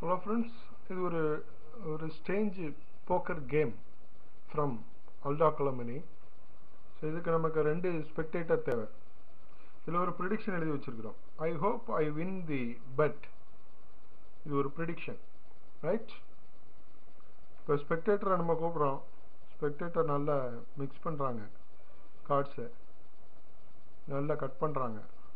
hello friends இது ஒரு ஒரு ஸ்டேஞ்ச் போக்கர் கேம் ஃப்ரம் அல்டா கொலமனி ஸோ இதுக்கு நமக்கு ரெண்டு ஸ்பெக்டேட்டர் தேவை இதில் ஒரு ப்ரிடிக்ஷன் எழுதி வச்சிருக்கிறோம் I hope I win the bet இது ஒரு ப்ரிடிக்ஷன் ரைட் இப்போ ஸ்பெக்டேட்டரை நம்ம கூப்பிட்றோம் ஸ்பெக்டேட்டர் நல்லா மிக்ஸ் பண்ணுறாங்க கார்ட்ஸை நல்லா கட் பண்ணுறாங்க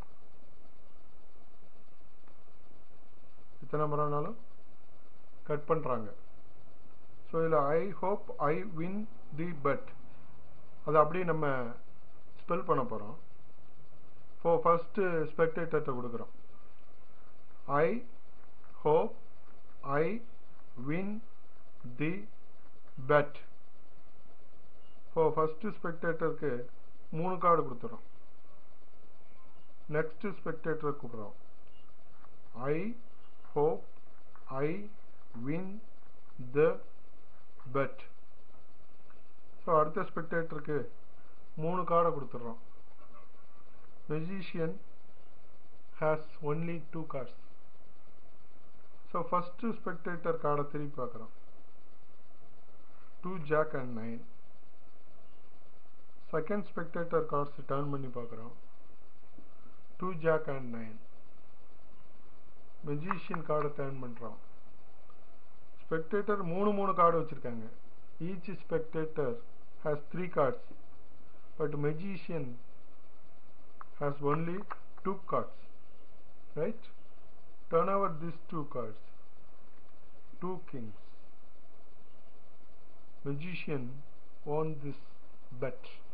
எத்தனை முறைனாலும் கட் பண்ணுறாங்க ஸோ இதில் I hope I win the bet அதை அப்படியே நம்ம ஸ்பெல் பண்ண போகிறோம் இப்போ ஃபஸ்ட்டு ஸ்பெக்டேட்டர்கிட்ட கொடுக்குறோம் I hope I win the bet இப்போ ஃபஸ்ட்டு ஸ்பெக்டேட்டருக்கு மூணு கார்டு கொடுத்துறோம் நெக்ஸ்ட் ஸ்பெக்டேட்டர் கூப்பிட்றோம் I hope I win the bet so அடுத்த ஸ்பெக்டேட்டருக்கு மூணு கார்டை கொடுத்துட்றோம் magician has only two cards so first spectator கார்டை திருப்பி பார்க்குறோம் two jack and nine second spectator cards turn பண்ணி பார்க்குறோம் two jack and nine magician கார்டை டேர்ன் பண்ணுறோம் ஸ்பெக்டேட்டர் மூணு மூணு கார்டு வச்சுருக்காங்க each spectator has three cards but magician has only two cards right turn over this two cards two kings magician won this bed